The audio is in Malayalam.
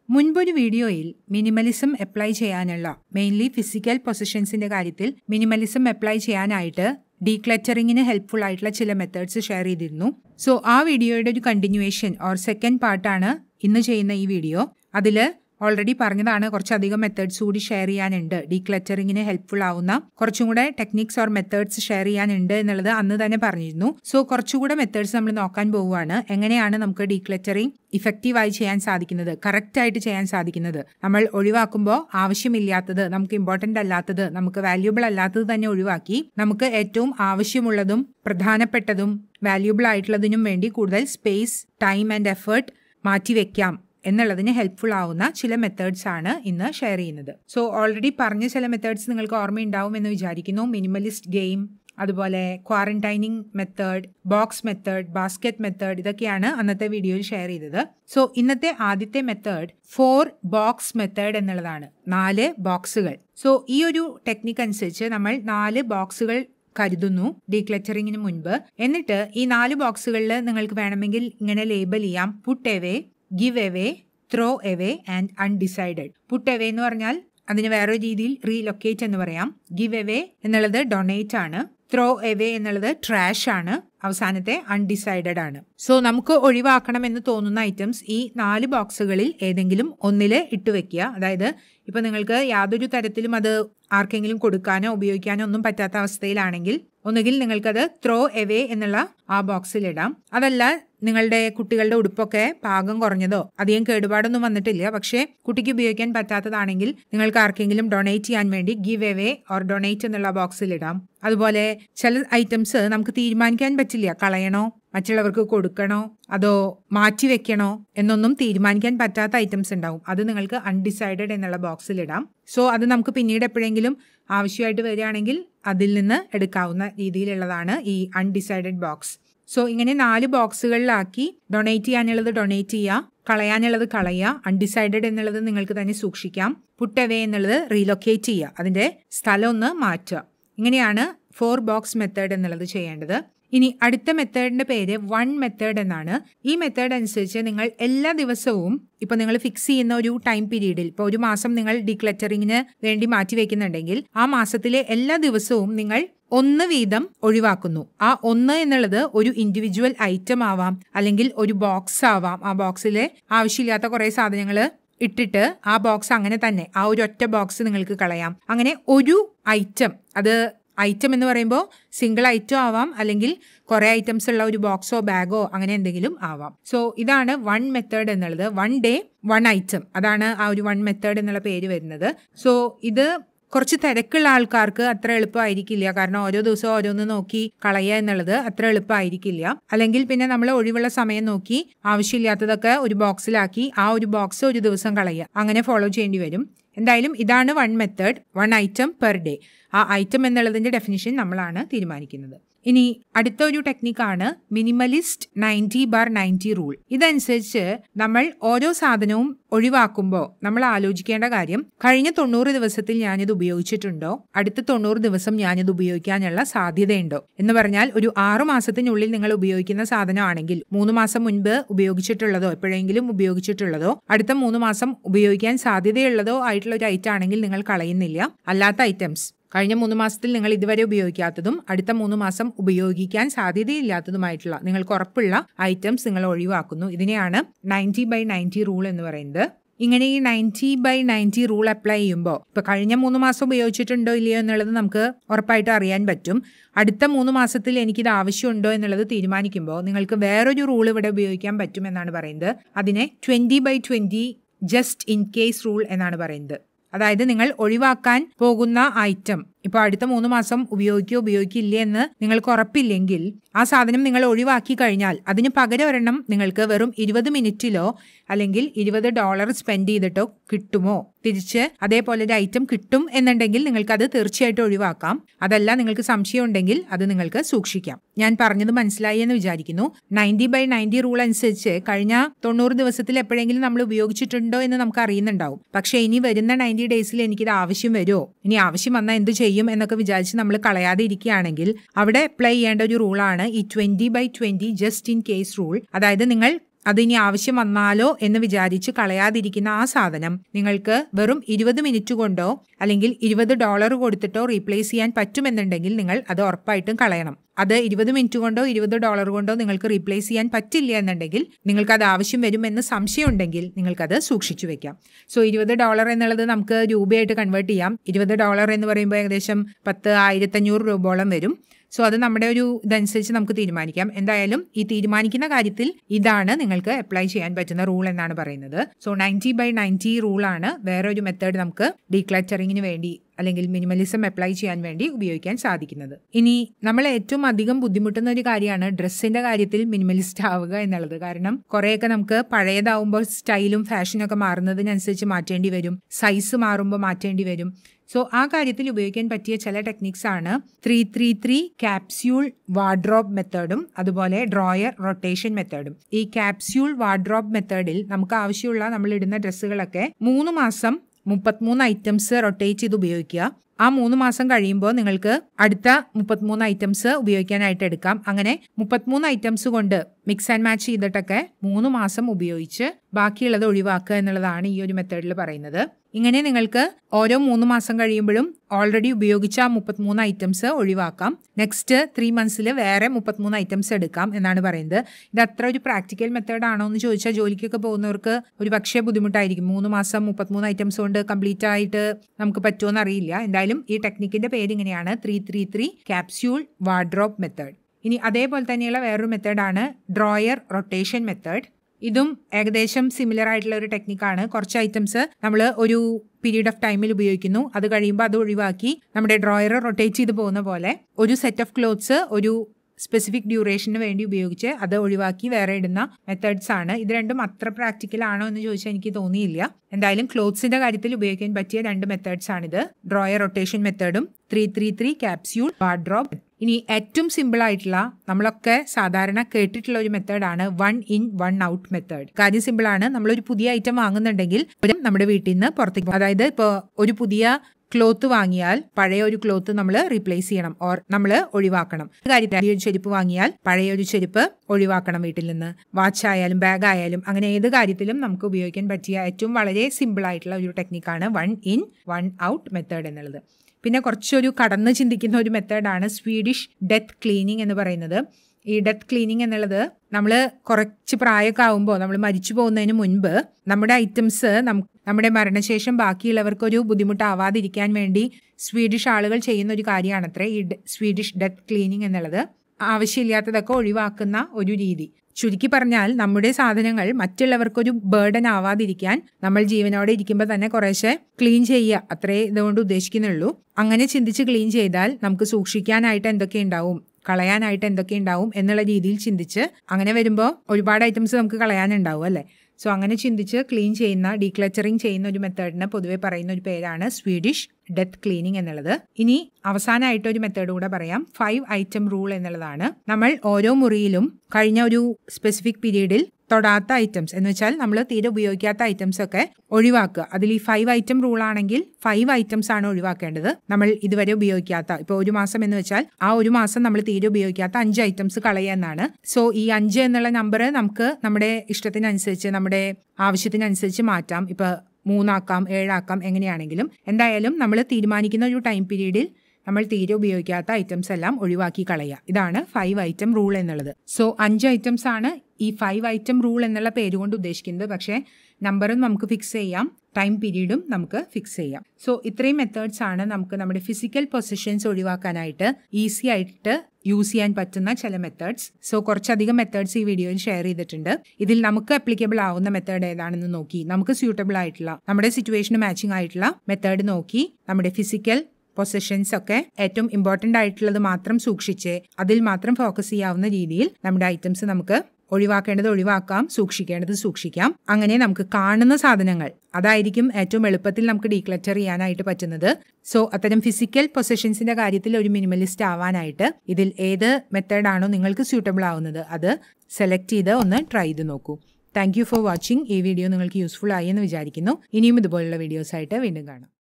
മുൻപൊരു വീഡിയോയിൽ മിനിമലിസം അപ്ലൈ ചെയ്യാനുള്ള മെയിൻലി ഫിസിക്കൽ പൊസിഷൻസിന്റെ കാര്യത്തിൽ മിനിമലിസം അപ്ലൈ ചെയ്യാനായിട്ട് ഡീക്ലറ്ററിങ്ങിന് ഹെൽപ്ഫുൾ ആയിട്ടുള്ള ചില മെത്തേഡ്സ് ഷെയർ ചെയ്തിരുന്നു സോ ആ വീഡിയോയുടെ ഒരു കണ്ടിന്യൂവേഷൻ ഓർ സെക്കൻഡ് പാർട്ടാണ് ഇന്ന് ചെയ്യുന്ന ഈ വീഡിയോ അതിൽ ഓൾറെഡി പറഞ്ഞതാണ് കുറച്ചധികം മെത്തേഡ്സ് കൂടി ഷെയർ ചെയ്യാനുണ്ട് ഡീക്ലറ്ററിങ്ങിന് ഹെൽപ്ഫുൾ ആവുന്ന കുറച്ചും കൂടെ ടെക്നിക്സ് ഓർ മെത്തേഡ്സ് ഷെയർ ചെയ്യാനുണ്ട് എന്നുള്ളത് അന്ന് തന്നെ പറഞ്ഞിരുന്നു സോ കുറച്ചുകൂടെ മെത്തേഡ്സ് നമ്മൾ നോക്കാൻ പോവുകയാണ് എങ്ങനെയാണ് നമുക്ക് ഡീക്ലറ്ററിങ് ഇഫക്റ്റീവായി ചെയ്യാൻ സാധിക്കുന്നത് കറക്റ്റ് ആയിട്ട് ചെയ്യാൻ സാധിക്കുന്നത് നമ്മൾ ഒഴിവാക്കുമ്പോൾ ആവശ്യമില്ലാത്തത് നമുക്ക് ഇമ്പോർട്ടൻ്റ് അല്ലാത്തത് നമുക്ക് വാല്യൂബിൾ അല്ലാത്തത് തന്നെ ഒഴിവാക്കി നമുക്ക് ഏറ്റവും ആവശ്യമുള്ളതും പ്രധാനപ്പെട്ടതും വാല്യൂബിൾ ആയിട്ടുള്ളതിനും വേണ്ടി കൂടുതൽ സ്പേസ് ടൈം ആൻഡ് എഫേർട്ട് മാറ്റിവെക്കാം എന്നുള്ളതിന് ഹെൽപ്ഫുൾ ആവുന്ന ചില മെത്തേഡ്സ് ആണ് ഇന്ന് ഷെയർ ചെയ്യുന്നത് സോ ഓൾറെഡി പറഞ്ഞ ചില മെത്തേഡ്സ് നിങ്ങൾക്ക് ഓർമ്മയുണ്ടാവും എന്ന് വിചാരിക്കുന്നു മിനിമലിസ്റ്റ് ഗെയിം അതുപോലെ quarantining method box method basket method ഇതൊക്കെയാണ് അന്നത്തെ വീഡിയോയിൽ ഷെയർ ചെയ്തത് സോ ഇന്നത്തെ ആദ്യത്തെ മെത്തേഡ് ഫോർ ബോക്സ് മെത്തേഡ് എന്നുള്ളതാണ് നാല് ബോക്സുകൾ സോ ഈ ഒരു ടെക്നിക്ക് അനുസരിച്ച് നമ്മൾ നാല് ബോക്സുകൾ കരുതുന്നു ഡീക്ലറ്ററിങ്ങിന് മുൻപ് എന്നിട്ട് ഈ നാല് ബോക്സുകളിൽ നിങ്ങൾക്ക് വേണമെങ്കിൽ ഇങ്ങനെ ലേബൽ ചെയ്യാം put away give away throw away and undecided put away എന്ന് പറഞ്ഞാൽ അതിന് വേറൊരു രീതിയിൽ റീലൊക്കേറ്റ് എന്ന് പറയാം ഗിവ് എവേ എന്നുള്ളത് ഡൊണേറ്റ് ആണ് ത്രോ എവേ എന്നുള്ളത് ട്രാഷ് ആണ് അവസാനത്തെ അൺഡിസൈഡഡ് ആണ് സോ നമുക്ക് ഒഴിവാക്കണം എന്ന് തോന്നുന്ന ഐറ്റംസ് ഈ നാല് ബോക്സുകളിൽ ഏതെങ്കിലും ഒന്നില് ഇട്ടുവെക്കുക അതായത് ഇപ്പൊ നിങ്ങൾക്ക് യാതൊരു തരത്തിലും അത് ആർക്കെങ്കിലും കൊടുക്കാനോ ഉപയോഗിക്കാനോ ഒന്നും പറ്റാത്ത അവസ്ഥയിലാണെങ്കിൽ ഒന്നുകിൽ നിങ്ങൾക്കത് ത്രോ എവേ എന്നുള്ള ആ ബോക്സിൽ ഇടാം അതല്ല നിങ്ങളുടെ കുട്ടികളുടെ ഉടുപ്പൊക്കെ പാകം കുറഞ്ഞതോ അധികം കേടുപാടൊന്നും വന്നിട്ടില്ല പക്ഷേ കുട്ടിക്ക് ഉപയോഗിക്കാൻ പറ്റാത്തതാണെങ്കിൽ നിങ്ങൾക്ക് ആർക്കെങ്കിലും ഡൊണേറ്റ് ചെയ്യാൻ വേണ്ടി ഗിവ് എവേ ഓർ ഡൊണേറ്റ് എന്നുള്ള ബോക്സിൽ ഇടാം അതുപോലെ ചില ഐറ്റംസ് നമുക്ക് തീരുമാനിക്കാൻ പറ്റില്ല കളയണോ മറ്റുള്ളവർക്ക് കൊടുക്കണോ അതോ മാറ്റി വെക്കണോ എന്നൊന്നും തീരുമാനിക്കാൻ പറ്റാത്ത ഐറ്റംസ് ഉണ്ടാവും അത് നിങ്ങൾക്ക് അൺഡിസൈഡഡ് എന്നുള്ള ബോക്സിൽ ഇടാം സോ അത് നമുക്ക് പിന്നീട് എപ്പോഴെങ്കിലും ആവശ്യമായിട്ട് വരികയാണെങ്കിൽ അതിൽ നിന്ന് എടുക്കാവുന്ന രീതിയിലുള്ളതാണ് ഈ അൺഡിസൈഡഡ് ബോക്സ് സോ ഇങ്ങനെ നാല് ബോക്സുകളിലാക്കി ഡൊണേറ്റ് ചെയ്യാനുള്ളത് ഡൊണേറ്റ് ചെയ്യുക കളയാനുള്ളത് കളയുക അൺഡിസൈഡഡ് എന്നുള്ളത് നിങ്ങൾക്ക് തന്നെ സൂക്ഷിക്കാം പുട്ടവേ എന്നുള്ളത് റീലൊക്കേറ്റ് ചെയ്യുക അതിൻ്റെ സ്ഥലം ഒന്ന് മാറ്റുക ഇങ്ങനെയാണ് ഫോർ ബോക്സ് മെത്തേഡ് എന്നുള്ളത് ചെയ്യേണ്ടത് ഇനി അടുത്ത മെത്തേഡിന്റെ പേര് വൺ മെത്തേഡ് എന്നാണ് ഈ മെത്തേഡ് അനുസരിച്ച് നിങ്ങൾ എല്ലാ ദിവസവും ഇപ്പൊ നിങ്ങൾ ഫിക്സ് ചെയ്യുന്ന ഒരു ടൈം പീരീഡിൽ ഇപ്പോൾ ഒരു മാസം നിങ്ങൾ ഡീക്ലറ്ററിങ്ങിന് വേണ്ടി മാറ്റി വെക്കുന്നുണ്ടെങ്കിൽ ആ മാസത്തിലെ എല്ലാ ദിവസവും നിങ്ങൾ ഒന്ന് വീതം ഒഴിവാക്കുന്നു ആ ഒന്ന് എന്നുള്ളത് ഒരു ഇൻഡിവിജ്വൽ ഐറ്റം ആവാം അല്ലെങ്കിൽ ഒരു ബോക്സ് ആവാം ആ ബോക്സിലെ ആവശ്യമില്ലാത്ത കുറേ സാധനങ്ങൾ ഇട്ടിട്ട് ആ ബോക്സ് അങ്ങനെ തന്നെ ആ ഒരു ഒറ്റ ബോക്സ് നിങ്ങൾക്ക് കളയാം അങ്ങനെ ഒരു ഐറ്റം അത് ഐറ്റം എന്ന് പറയുമ്പോൾ സിംഗിൾ ഐറ്റം ആവാം അല്ലെങ്കിൽ കുറേ ഐറ്റംസ് ഉള്ള ഒരു ബോക്സോ ബാഗോ അങ്ങനെ എന്തെങ്കിലും ആവാം സോ ഇതാണ് വൺ മെത്തേഡ് എന്നുള്ളത് വൺ ഡേ വൺ ഐറ്റം അതാണ് ആ ഒരു വൺ മെത്തേഡ് എന്നുള്ള പേര് വരുന്നത് സോ ഇത് കുറച്ച് തിരക്കുള്ള ആൾക്കാർക്ക് അത്ര എളുപ്പമായിരിക്കില്ല കാരണം ഓരോ ദിവസവും ഓരോന്ന് നോക്കി കളയുക എന്നുള്ളത് അത്ര എളുപ്പമായിരിക്കില്ല അല്ലെങ്കിൽ പിന്നെ നമ്മൾ ഒഴിവുള്ള സമയം നോക്കി ആവശ്യമില്ലാത്തതൊക്കെ ഒരു ബോക്സിലാക്കി ആ ഒരു ബോക്സ് ഒരു ദിവസം കളയുക അങ്ങനെ ഫോളോ ചെയ്യേണ്ടി വരും എന്തായാലും ഇതാണ് one method one item per day ആ ഐറ്റം എന്നുള്ളതിന്റെ ഡെഫിനിഷൻ നമ്മളാണ് തീരുമാനിക്കുന്നത് ഇനി അടുത്ത ഒരു ടെക്നിക്കാണ് minimalist ninety bar ninety rule ഇതനുസരിച്ച് നമ്മൾ ഓരോ സാധനവും ഒഴിവാക്കുമ്പോൾ നമ്മൾ ആലോചിക്കേണ്ട കാര്യം കഴിഞ്ഞ തൊണ്ണൂറ് ദിവസത്തിൽ ഞാനിത് ഉപയോഗിച്ചിട്ടുണ്ടോ അടുത്ത തൊണ്ണൂറ് ദിവസം ഞാനിത് ഉപയോഗിക്കാനുള്ള സാധ്യതയുണ്ടോ എന്ന് പറഞ്ഞാൽ ഒരു ആറു മാസത്തിനുള്ളിൽ നിങ്ങൾ ഉപയോഗിക്കുന്ന സാധനമാണെങ്കിൽ മൂന്ന് മാസം മുൻപ് ഉപയോഗിച്ചിട്ടുള്ളതോ എപ്പോഴെങ്കിലും ഉപയോഗിച്ചിട്ടുള്ളതോ അടുത്ത മൂന്ന് മാസം ഉപയോഗിക്കാൻ സാധ്യതയുള്ളതോ ആയിട്ടുള്ള ഒരു ഐറ്റം ആണെങ്കിൽ നിങ്ങൾ കളയുന്നില്ല അല്ലാത്ത ഐറ്റംസ് കഴിഞ്ഞ മൂന്ന് മാസത്തിൽ നിങ്ങൾ ഇതുവരെ ഉപയോഗിക്കാത്തതും അടുത്ത മൂന്ന് മാസം ഉപയോഗിക്കാൻ സാധ്യതയില്ലാത്തതുമായിട്ടുള്ള നിങ്ങൾക്ക് ഉറപ്പുള്ള ഐറ്റംസ് നിങ്ങൾ ഒഴിവാക്കുന്നു ഇതിനെയാണ് നയൻറ്റി ബൈ നയൻറ്റി റൂൾ എന്ന് പറയുന്നത് ഇങ്ങനെ ഈ ninety by ninety rule apply ചെയ്യുമ്പോൾ ഇപ്പൊ കഴിഞ്ഞ മൂന്ന് മാസം ഉപയോഗിച്ചിട്ടുണ്ടോ ഇല്ലയോ എന്നുള്ളത് നമുക്ക് ഉറപ്പായിട്ട് അറിയാൻ പറ്റും അടുത്ത മൂന്ന് മാസത്തിൽ എനിക്കിത് ആവശ്യമുണ്ടോ എന്നുള്ളത് തീരുമാനിക്കുമ്പോൾ നിങ്ങൾക്ക് വേറൊരു റൂൾ ഇവിടെ ഉപയോഗിക്കാൻ പറ്റും എന്നാണ് പറയുന്നത് അതിനെ twenty by twenty just in case rule എന്നാണ് പറയുന്നത് അതായത് നിങ്ങൾ ഒഴിവാക്കാൻ പോകുന്ന ഐറ്റം ഇപ്പോൾ അടുത്ത മൂന്ന് മാസം ഉപയോഗിക്കുകയോ ഉപയോഗിക്കില്ലേ എന്ന് നിങ്ങൾക്ക് ഉറപ്പില്ലെങ്കിൽ ആ സാധനം നിങ്ങൾ ഒഴിവാക്കി കഴിഞ്ഞാൽ അതിന് പകരം ഒരെണ്ണം നിങ്ങൾക്ക് വെറും ഇരുപത് മിനിറ്റിലോ അല്ലെങ്കിൽ ഇരുപത് ഡോളർ സ്പെൻഡ് ചെയ്തിട്ടോ കിട്ടുമോ തിരിച്ച് അതേപോലെ ഒരു ഐറ്റം കിട്ടും എന്നുണ്ടെങ്കിൽ നിങ്ങൾക്ക് അത് തീർച്ചയായിട്ടും ഒഴിവാക്കാം അതല്ല നിങ്ങൾക്ക് സംശയം ഉണ്ടെങ്കിൽ അത് നിങ്ങൾക്ക് സൂക്ഷിക്കാം ഞാൻ പറഞ്ഞത് മനസ്സിലായി എന്ന് വിചാരിക്കുന്നു നയൻറ്റി ബൈ നയൻറ്റി റൂൾ അനുസരിച്ച് കഴിഞ്ഞ തൊണ്ണൂറ് ദിവസത്തിൽ എപ്പോഴെങ്കിലും നമ്മൾ ഉപയോഗിച്ചിട്ടുണ്ടോ എന്ന് നമുക്ക് അറിയുന്നുണ്ടാവും പക്ഷേ ഇനി വരുന്ന നയൻറ്റി ഡേയ്സിൽ എനിക്കിത് ആവശ്യം വരുമോ ഇനി ആവശ്യം വന്നാൽ എന്ത് ചെയ്യും എന്നൊക്കെ വിചാരിച്ച് നമ്മൾ കളയാതെ ഇരിക്കുകയാണെങ്കിൽ അവിടെ അപ്ലൈ ചെയ്യേണ്ട ഒരു റൂളാണ് ഈ twenty by twenty just in case rule അതായത് നിങ്ങൾ അതിനി ആവശ്യം വന്നാലോ എന്ന് വിചാരിച്ച് കളയാതിരിക്കുന്ന ആ സാധനം നിങ്ങൾക്ക് വെറും ഇരുപത് മിനിറ്റ് കൊണ്ടോ അല്ലെങ്കിൽ ഇരുപത് ഡോളർ കൊടുത്തിട്ടോ റീപ്ലേസ് ചെയ്യാൻ പറ്റുമെന്നുണ്ടെങ്കിൽ നിങ്ങൾ അത് ഉറപ്പായിട്ടും കളയണം അത് ഇരുപത് മിനിറ്റ് കൊണ്ടോ ഇരുപത് ഡോളർ കൊണ്ടോ നിങ്ങൾക്ക് റീപ്ലേസ് ചെയ്യാൻ പറ്റില്ല എന്നുണ്ടെങ്കിൽ നിങ്ങൾക്ക് അത് ആവശ്യം വരുമെന്ന് സംശയമുണ്ടെങ്കിൽ നിങ്ങൾക്കത് സൂക്ഷിച്ചു വെക്കാം സോ ഇരുപത് ഡോളർ എന്നുള്ളത് നമുക്ക് രൂപയായിട്ട് കൺവേർട്ട് ചെയ്യാം ഇരുപത് ഡോളർ എന്ന് പറയുമ്പോൾ ഏകദേശം പത്ത് ആയിരത്തഞ്ഞൂറ് രൂപയോളം വരും സോ അത് നമ്മുടെ ഒരു ഇതനുസരിച്ച് നമുക്ക് തീരുമാനിക്കാം എന്തായാലും ഈ തീരുമാനിക്കുന്ന കാര്യത്തിൽ ഇതാണ് നിങ്ങൾക്ക് അപ്ലൈ ചെയ്യാൻ പറ്റുന്ന റൂൾ എന്നാണ് പറയുന്നത് സോ നയൻറ്റി ബൈ നയൻറ്റി റൂളാണ് വേറെ ഒരു മെത്തേഡ് നമുക്ക് ഡീക്ലറ്ററിങ്ങിന് വേണ്ടി അല്ലെങ്കിൽ മിനിമലിസം അപ്ലൈ ചെയ്യാൻ വേണ്ടി ഉപയോഗിക്കാൻ സാധിക്കുന്നത് ഇനി നമ്മൾ ഏറ്റവും അധികം ബുദ്ധിമുട്ടുന്ന ഒരു കാര്യമാണ് ഡ്രസ്സിന്റെ കാര്യത്തിൽ മിനിമലിസ്റ്റ് ആവുക എന്നുള്ളത് കാരണം കുറേയൊക്കെ നമുക്ക് പഴയതാവുമ്പോൾ സ്റ്റൈലും ഫാഷനും ഒക്കെ മാറുന്നതിനനുസരിച്ച് മാറ്റേണ്ടി വരും സൈസ് മാറുമ്പോൾ മാറ്റേണ്ടി വരും സോ ആ കാര്യത്തിൽ ഉപയോഗിക്കാൻ പറ്റിയ ചില ടെക്നിക്സ് ആണ് three three three capsule wardrobe മെത്തേഡും അതുപോലെ ഡ്രോയർ റൊട്ടേഷൻ മെത്തേഡും ഈ ക്യാപ്സ്യൂൾ വാർഡ്രോബ് മെത്തേഡിൽ നമുക്ക് ആവശ്യമുള്ള നമ്മൾ ഇടുന്ന ഡ്രസ്സുകളൊക്കെ മൂന്ന് മാസം മുപ്പത്തിമൂന്ന് ഐറ്റംസ് റൊട്ടേറ്റ് ചെയ്ത് ഉപയോഗിക്കുക ആ മൂന്ന് മാസം കഴിയുമ്പോൾ നിങ്ങൾക്ക് അടുത്ത മുപ്പത്തിമൂന്ന് ഐറ്റംസ് ഉപയോഗിക്കാനായിട്ട് എടുക്കാം അങ്ങനെ മുപ്പത്തിമൂന്ന് ഐറ്റംസ് കൊണ്ട് മിക്സ് ആൻഡ് മാച്ച് ചെയ്തിട്ടൊക്കെ മൂന്ന് മാസം ഉപയോഗിച്ച് ബാക്കിയുള്ളത് ഒഴിവാക്കുക എന്നുള്ളതാണ് ഈ ഒരു മെത്തേഡിൽ പറയുന്നത് ഇങ്ങനെ നിങ്ങൾക്ക് ഓരോ മൂന്ന് മാസം കഴിയുമ്പോഴും ഓൾറെഡി ഉപയോഗിച്ച ആ മുപ്പത്തിമൂന്ന് ഐറ്റംസ് ഒഴിവാക്കാം നെക്സ്റ്റ് ത്രീ മന്ത്സിൽ വേറെ മുപ്പത്തിമൂന്ന് ഐറ്റംസ് എടുക്കാം എന്നാണ് പറയുന്നത് ഇത് അത്ര ഒരു പ്രാക്ടിക്കൽ മെത്തേഡ് ആണോ എന്ന് ചോദിച്ചാൽ ജോലിക്കൊക്കെ പോകുന്നവർക്ക് ഒരു പക്ഷേ ബുദ്ധിമുട്ടായിരിക്കും മൂന്ന് മാസം മുപ്പത്തിമൂന്ന് ഐറ്റംസ് കൊണ്ട് കംപ്ലീറ്റ് ആയിട്ട് നമുക്ക് പറ്റുമോ അറിയില്ല എന്തായാലും ഈ ടെക്നിക്കിന്റെ പേര് ഇങ്ങനെയാണ് three three three capsule wardrobe method ഇനി അതേപോലെ തന്നെയുള്ള വേറൊരു മെത്തേഡാണ് ഡ്രോയർ റൊട്ടേഷൻ മെത്തേഡ് ഇതും ഏകദേശം സിമിലർ ആയിട്ടുള്ള ഒരു ടെക്നിക്കാണ് കുറച്ച് ഐറ്റംസ് നമ്മൾ ഒരു പീരീഡ് ഓഫ് ടൈമിൽ ഉപയോഗിക്കുന്നു അത് കഴിയുമ്പോൾ അത് ഒഴിവാക്കി നമ്മുടെ ഡ്രോയർ റൊട്ടേറ്റ് ചെയ്ത് പോകുന്ന പോലെ ഒരു സെറ്റ് ഓഫ് ക്ലോത്ത്സ് ഒരു സ്പെസിഫിക് ഡ്യൂറേഷന് വേണ്ടി ഉപയോഗിച്ച് അത് ഒഴിവാക്കി വേറെ ഇടുന്ന മെത്തേഡ്സ് ആണ് ഇത് രണ്ടും അത്ര പ്രാക്ടിക്കൽ ആണോ എന്ന് ചോദിച്ചാൽ എനിക്ക് തോന്നിയില്ല എന്തായാലും ക്ലോത്ത്സിന്റെ കാര്യത്തിൽ ഉപയോഗിക്കാൻ പറ്റിയ രണ്ട് മെത്തേഡ്സ് ആണിത് ഡ്രോയർ റൊട്ടേഷൻ മെത്തേഡും three three three capsule wardrobe ഇനി ഏറ്റവും സിമ്പിൾ ആയിട്ടുള്ള നമ്മളൊക്കെ സാധാരണ കേട്ടിട്ടുള്ള ഒരു മെത്തേഡാണ് one in one out method കാര്യം സിമ്പിൾ ആണ് നമ്മളൊരു പുതിയ ഐറ്റം വാങ്ങുന്നുണ്ടെങ്കിൽ നമ്മുടെ വീട്ടിൽ നിന്ന് പുറത്തേക്ക് അതായത് ഇപ്പോൾ ഒരു പുതിയ ക്ലോത്ത് വാങ്ങിയാൽ പഴയ ഒരു ക്ലോത്ത് നമ്മൾ റീപ്ലേസ് ചെയ്യണം ഓർ നമ്മൾ ഒഴിവാക്കണം കാര്യത്തിൽ ഒരു ചെരുപ്പ് വാങ്ങിയാൽ പഴയ ഒരു ചെരുപ്പ് ഒഴിവാക്കണം വീട്ടിൽ നിന്ന് വാച്ച് ആയാലും ബാഗ് ആയാലും അങ്ങനെ ഏത് കാര്യത്തിലും നമുക്ക് ഉപയോഗിക്കാൻ പറ്റിയ ഏറ്റവും വളരെ സിമ്പിൾ ആയിട്ടുള്ള ഒരു ടെക്നിക്കാണ് one in one out method എന്നുള്ളത് പിന്നെ കുറച്ചൊരു കടന്ന് ചിന്തിക്കുന്ന ഒരു മെത്തേഡാണ് സ്വീഡിഷ് ഡെത്ത് ക്ലീനിങ് എന്ന് പറയുന്നത് ഈ ഡെത്ത് ക്ലീനിങ് എന്നുള്ളത് നമ്മൾ കുറച്ച് പ്രായമൊക്കെ ആകുമ്പോൾ നമ്മൾ മരിച്ചു പോകുന്നതിന് മുൻപ് നമ്മുടെ ഐറ്റംസ് നമ്മുടെ മരണശേഷം ബാക്കിയുള്ളവർക്കൊരു ബുദ്ധിമുട്ടാവാതിരിക്കാൻ വേണ്ടി സ്വീഡിഷ് ആളുകൾ ചെയ്യുന്ന ഒരു കാര്യമാണത്രേ ഈ സ്വീഡിഷ് ഡെത്ത് ക്ലീനിങ് എന്നുള്ളത് ആവശ്യമില്ലാത്തതൊക്കെ ഒഴിവാക്കുന്ന ഒരു രീതി ചുരുക്കി പറഞ്ഞാൽ നമ്മുടെ സാധനങ്ങൾ മറ്റുള്ളവർക്കൊരു ബേർഡൻ ആവാതിരിക്കാൻ നമ്മൾ ജീവനോടെ ഇരിക്കുമ്പോൾ തന്നെ കുറേശ്ശെ ക്ലീൻ ചെയ്യുക അത്രേ ഇതുകൊണ്ട് ഉദ്ദേശിക്കുന്നുള്ളൂ അങ്ങനെ ചിന്തിച്ച് ക്ലീൻ ചെയ്താൽ നമുക്ക് സൂക്ഷിക്കാനായിട്ട് എന്തൊക്കെ ഉണ്ടാവും കളയാനായിട്ട് എന്തൊക്കെ ഉണ്ടാവും എന്നുള്ള രീതിയിൽ ചിന്തിച്ച് അങ്ങനെ വരുമ്പോൾ ഒരുപാട് ഐറ്റംസ് നമുക്ക് കളയാനുണ്ടാവും അല്ലേ സോ അങ്ങനെ ചിന്തിച്ച് ക്ലീൻ ചെയ്യുന്ന ഡീക്ലച്ചറിങ് ചെയ്യുന്ന ഒരു മെത്തേഡിന് പൊതുവെ പറയുന്ന ഒരു പേരാണ് സ്വീഡിഷ് ഡെത്ത് ക്ലീനിങ് എന്നുള്ളത് ഇനി അവസാനമായിട്ട് ഒരു മെത്തേഡ് കൂടെ പറയാം ഫൈവ് ഐറ്റം റൂൾ എന്നുള്ളതാണ് നമ്മൾ ഓരോ മുറിയിലും കഴിഞ്ഞ ഒരു സ്പെസിഫിക് പീരീഡിൽ തൊടാത്ത ഐറ്റംസ് എന്ന് വെച്ചാൽ നമ്മൾ തീരെ ഉപയോഗിക്കാത്ത ഐറ്റംസ് ഒക്കെ ഒഴിവാക്കുക അതിൽ ഈ ഫൈവ് ഐറ്റം റൂൾ ആണെങ്കിൽ ഫൈവ് ഐറ്റംസ് ആണ് ഒഴിവാക്കേണ്ടത് നമ്മൾ ഇതുവരെ ഉപയോഗിക്കാത്ത ഇപ്പോൾ ഒരു മാസം എന്ന് വെച്ചാൽ ആ ഒരു മാസം നമ്മൾ തീരെ ഉപയോഗിക്കാത്ത അഞ്ച് ഐറ്റംസ് കളയുക എന്നാണ് സോ ഈ അഞ്ച് എന്നുള്ള നമ്പർ നമുക്ക് നമ്മുടെ ഇഷ്ടത്തിനനുസരിച്ച് നമ്മുടെ ആവശ്യത്തിനനുസരിച്ച് മാറ്റാം ഇപ്പോൾ മൂന്നാക്കാം ഏഴാക്കാം എങ്ങനെയാണെങ്കിലും എന്തായാലും നമ്മൾ തീരുമാനിക്കുന്ന ഒരു ടൈം പീരീഡിൽ നമ്മൾ തീരെ ഉപയോഗിക്കാത്ത ഐറ്റംസ് എല്ലാം ഒഴിവാക്കി കളയുക ഇതാണ് ഫൈവ് ഐറ്റം റൂൾ എന്നുള്ളത് സോ അഞ്ച് ഐറ്റംസ് ആണ് ഈ ഫൈവ് ഐറ്റം റൂൾ എന്നുള്ള പേര് കൊണ്ട് ഉദ്ദേശിക്കുന്നത് പക്ഷേ നമ്പറും നമുക്ക് ഫിക്സ് ചെയ്യാം ടൈം പീരീഡും നമുക്ക് ഫിക്സ് ചെയ്യാം സോ ഇത്രയും മെത്തേഡ്സ് ആണ് നമുക്ക് നമ്മുടെ ഫിസിക്കൽ പൊസിഷൻസ് ഒഴിവാക്കാനായിട്ട് ഈസി ആയിട്ട് യൂസ് ചെയ്യാൻ പറ്റുന്ന ചില മെത്തേഡ്സ് സോ കുറച്ചധികം മെത്തേഡ്സ് ഈ വീഡിയോയിൽ ഷെയർ ചെയ്തിട്ടുണ്ട് ഇതിൽ നമുക്ക് അപ്ലിക്കബിൾ ആവുന്ന മെത്തേഡ് ഏതാണെന്ന് നോക്കി നമുക്ക് സ്യൂട്ടബിൾ ആയിട്ടുള്ള നമ്മുടെ സിറ്റുവേഷന് മാച്ചിങ് ആയിട്ടുള്ള മെത്തേഡ് നോക്കി നമ്മുടെ ഫിസിക്കൽ പൊസിഷൻസ് ഒക്കെ ഏറ്റവും ഇമ്പോർട്ടൻ്റ് ആയിട്ടുള്ളത് മാത്രം സൂക്ഷിച്ച് അതിൽ മാത്രം ഫോക്കസ് ചെയ്യാവുന്ന രീതിയിൽ നമ്മുടെ ഐറ്റംസ് നമുക്ക് ഒഴിവാക്കേണ്ടത് ഒഴിവാക്കാം സൂക്ഷിക്കേണ്ടത് സൂക്ഷിക്കാം അങ്ങനെ നമുക്ക് കാണുന്ന സാധനങ്ങൾ അതായിരിക്കും ഏറ്റവും എളുപ്പത്തിൽ നമുക്ക് ഡീക്ലറ്റർ ചെയ്യാനായിട്ട് പറ്റുന്നത് സോ അത്തരം ഫിസിക്കൽ പൊസിഷൻസിന്റെ കാര്യത്തിൽ ഒരു മിനിമലിസ്റ്റ് ആവാനായിട്ട് ഇതിൽ ഏത് മെത്തേഡാണോ നിങ്ങൾക്ക് സ്യൂട്ടബിൾ ആവുന്നത് അത് സെലക്ട് ചെയ്ത് ഒന്ന് ട്രൈ ചെയ്ത് നോക്കൂ താങ്ക് യു ഫോർ വാച്ചിങ് ഈ വീഡിയോ നിങ്ങൾക്ക് യൂസ്ഫുൾ ആയി എന്ന് വിചാരിക്കുന്നു ഇനിയും ഇതുപോലുള്ള വീഡിയോസ് ആയിട്ട് വീണ്ടും കാണാം